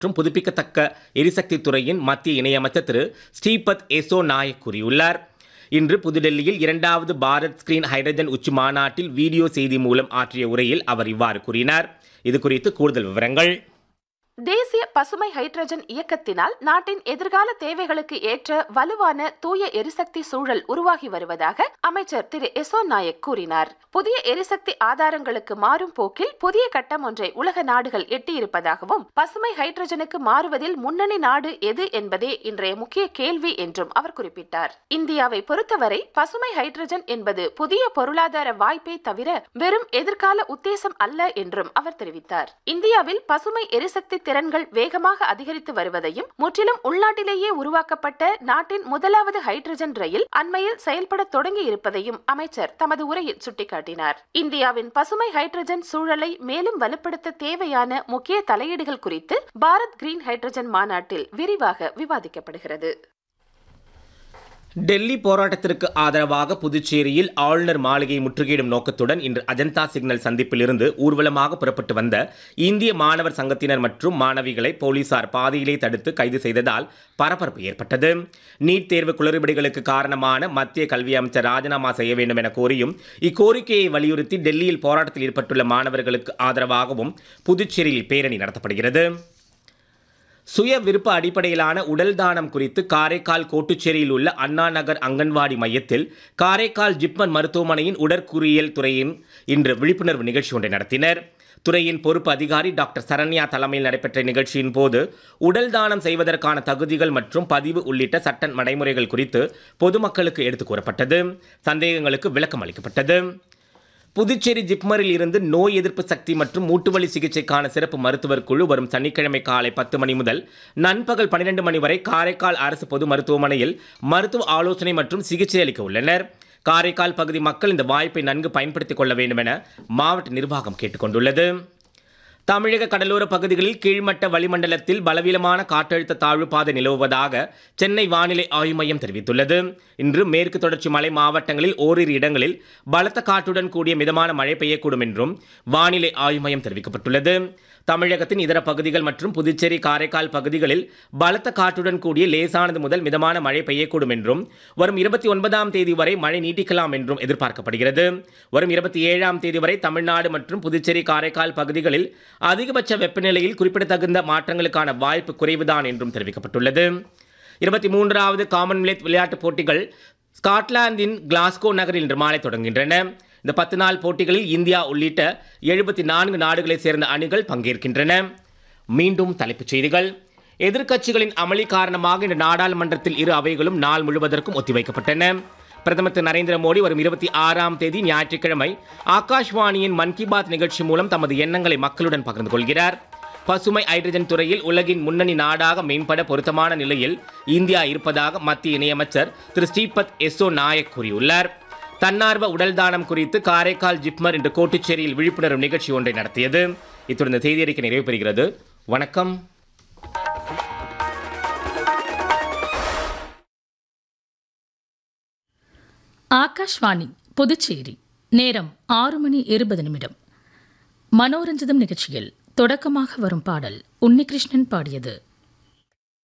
மற்றும் புதுப்பிக்கத்தக்க எரிசக்தி துறையின் மத்திய இணையமைச்சர் திரு ஸ்ரீபத் எசோ நாயக் கூறியுள்ளார் இன்று புதுடெல்லியில் இரண்டாவது பாரத் ஸ்கிரீன் ஹைட்ரஜன் உச்சி மாநாட்டில் வீடியோ செய்தி மூலம் ஆற்றிய உரையில் அவர் இவ்வாறு கூறினார் இது குறித்து கூடுதல் விவரங்கள் தேசிய பசுமை ஹைட்ரஜன் இயக்கத்தினால் நாட்டின் எதிர்கால தேவைகளுக்கு ஏற்ற வலுவான தூய எரிசக்தி சூழல் உருவாகி வருவதாக அமைச்சர் திரு எசோ நாயக் கூறினார் புதிய எரிசக்தி ஆதாரங்களுக்கு மாறும் போக்கில் புதிய கட்டம் ஒன்றை உலக நாடுகள் எட்டியிருப்பதாகவும் பசுமை ஹைட்ரஜனுக்கு மாறுவதில் முன்னணி நாடு எது என்பதே இன்றைய முக்கிய கேள்வி என்றும் அவர் குறிப்பிட்டார் இந்தியாவை பொறுத்தவரை பசுமை ஹைட்ரஜன் என்பது புதிய பொருளாதார வாய்ப்பை தவிர வெறும் எதிர்கால உத்தேசம் அல்ல என்றும் அவர் தெரிவித்தார் இந்தியாவில் பசுமை எரிசக்தி திறன்கள் வேகமாக அதிகரித்து வருவதையும் முற்றிலும் உள்நாட்டிலேயே உருவாக்கப்பட்ட நாட்டின் முதலாவது ஹைட்ரஜன் ரயில் அண்மையில் செயல்பட தொடங்கி இருப்பதையும் அமைச்சர் தமது உரையில் சுட்டிக்காட்டினார் இந்தியாவின் பசுமை ஹைட்ரஜன் சூழலை மேலும் வலுப்படுத்த தேவையான முக்கிய தலையீடுகள் குறித்து பாரத் கிரீன் ஹைட்ரஜன் மாநாட்டில் விரிவாக விவாதிக்கப்படுகிறது டெல்லி போராட்டத்திற்கு ஆதரவாக புதுச்சேரியில் ஆளுநர் மாளிகை முற்றுகையிடும் நோக்கத்துடன் இன்று அஜந்தா சிக்னல் சந்திப்பிலிருந்து ஊர்வலமாக புறப்பட்டு வந்த இந்திய மாணவர் சங்கத்தினர் மற்றும் மாணவிகளை போலீசார் பாதையிலே தடுத்து கைது செய்ததால் பரபரப்பு ஏற்பட்டது நீட் தேர்வு குளறுபடிகளுக்கு காரணமான மத்திய கல்வி அமைச்சர் ராஜினாமா செய்ய வேண்டும் என கோரியும் இக்கோரிக்கையை வலியுறுத்தி டெல்லியில் போராட்டத்தில் ஈடுபட்டுள்ள மாணவர்களுக்கு ஆதரவாகவும் புதுச்சேரியில் பேரணி நடத்தப்படுகிறது சுய விருப்ப அடிப்படையிலான உடல் தானம் குறித்து காரைக்கால் கோட்டுச்சேரியில் உள்ள அண்ணா நகர் அங்கன்வாடி மையத்தில் காரைக்கால் ஜிப்மர் மருத்துவமனையின் உடற்கூறியல் துறையின் இன்று விழிப்புணர்வு நிகழ்ச்சி ஒன்றை நடத்தினர் துறையின் பொறுப்பு அதிகாரி டாக்டர் சரண்யா தலைமையில் நடைபெற்ற நிகழ்ச்சியின் போது உடல் தானம் செய்வதற்கான தகுதிகள் மற்றும் பதிவு உள்ளிட்ட சட்ட நடைமுறைகள் குறித்து பொதுமக்களுக்கு எடுத்துக் கூறப்பட்டது சந்தேகங்களுக்கு விளக்கம் அளிக்கப்பட்டது புதுச்சேரி ஜிப்மரில் இருந்து நோய் எதிர்ப்பு சக்தி மற்றும் மூட்டுவலி சிகிச்சைக்கான சிறப்பு மருத்துவர் குழு வரும் சனிக்கிழமை காலை பத்து மணி முதல் நண்பகல் பன்னிரண்டு மணி வரை காரைக்கால் அரசு பொது மருத்துவமனையில் மருத்துவ ஆலோசனை மற்றும் சிகிச்சை அளிக்க உள்ளனர் காரைக்கால் பகுதி மக்கள் இந்த வாய்ப்பை நன்கு பயன்படுத்திக் கொள்ள வேண்டும் என மாவட்ட நிர்வாகம் கேட்டுக்கொண்டுள்ளது தமிழக கடலோர பகுதிகளில் கீழ்மட்ட வளிமண்டலத்தில் பலவீனமான காற்றழுத்த தாழ்வு பாதை நிலவுவதாக சென்னை வானிலை ஆய்வு மையம் தெரிவித்துள்ளது இன்று மேற்கு தொடர்ச்சி மலை மாவட்டங்களில் ஓரிரு இடங்களில் பலத்த காற்றுடன் கூடிய மிதமான மழை பெய்யக்கூடும் என்றும் வானிலை ஆய்வு மையம் தெரிவிக்கப்பட்டுள்ளது தமிழகத்தின் இதர பகுதிகள் மற்றும் புதுச்சேரி காரைக்கால் பகுதிகளில் பலத்த காற்றுடன் கூடிய லேசானது முதல் மிதமான மழை பெய்யக்கூடும் என்றும் வரும் இருபத்தி ஒன்பதாம் தேதி வரை மழை நீட்டிக்கலாம் என்றும் எதிர்பார்க்கப்படுகிறது வரும் இருபத்தி ஏழாம் தேதி வரை தமிழ்நாடு மற்றும் புதுச்சேரி காரைக்கால் பகுதிகளில் அதிகபட்ச வெப்பநிலையில் குறிப்பிடத்தகுந்த மாற்றங்களுக்கான வாய்ப்பு குறைவுதான் என்றும் தெரிவிக்கப்பட்டுள்ளது இருபத்தி மூன்றாவது காமன்வெல்த் விளையாட்டுப் போட்டிகள் ஸ்காட்லாந்தின் கிளாஸ்கோ நகரில் இன்று மாலை தொடங்குகின்றன இந்த பத்து நாள் போட்டிகளில் இந்தியா உள்ளிட்ட எழுபத்தி நான்கு நாடுகளைச் சேர்ந்த அணிகள் பங்கேற்கின்றன மீண்டும் தலைப்புச் செய்திகள் எதிர்க்கட்சிகளின் அமளி காரணமாக இன்று நாடாளுமன்றத்தில் இரு அவைகளும் நாள் முழுவதற்கும் ஒத்திவைக்கப்பட்டன பிரதமர் திரு நரேந்திர மோடி வரும் இருபத்தி ஆறாம் தேதி ஞாயிற்றுக்கிழமை ஆகாஷ்வாணியின் மன் கி பாத் நிகழ்ச்சி மூலம் தமது எண்ணங்களை மக்களுடன் பகிர்ந்து கொள்கிறார் பசுமை ஹைட்ரஜன் துறையில் உலகின் முன்னணி நாடாக மேம்பட பொருத்தமான நிலையில் இந்தியா இருப்பதாக மத்திய இணையமைச்சர் திரு ஸ்ரீபத் எஸ்ஸோ நாயக் கூறியுள்ளார் தன்னார்வ உடல் தானம் குறித்து காரைக்கால் ஜிப்மர் இன்று கோட்டுச்சேரியில் விழிப்புணர்வு நிகழ்ச்சி ஒன்றை நடத்தியது இத்துடன் இந்த செய்தி அறிக்கை நிறைவு பெறுகிறது வணக்கம் ஆகாஷ்வாணி புதுச்சேரி நேரம் ஆறு மணி இருபது நிமிடம் மனோரஞ்சிதம் நிகழ்ச்சியில் தொடக்கமாக வரும் பாடல் உன்னிகிருஷ்ணன் பாடியது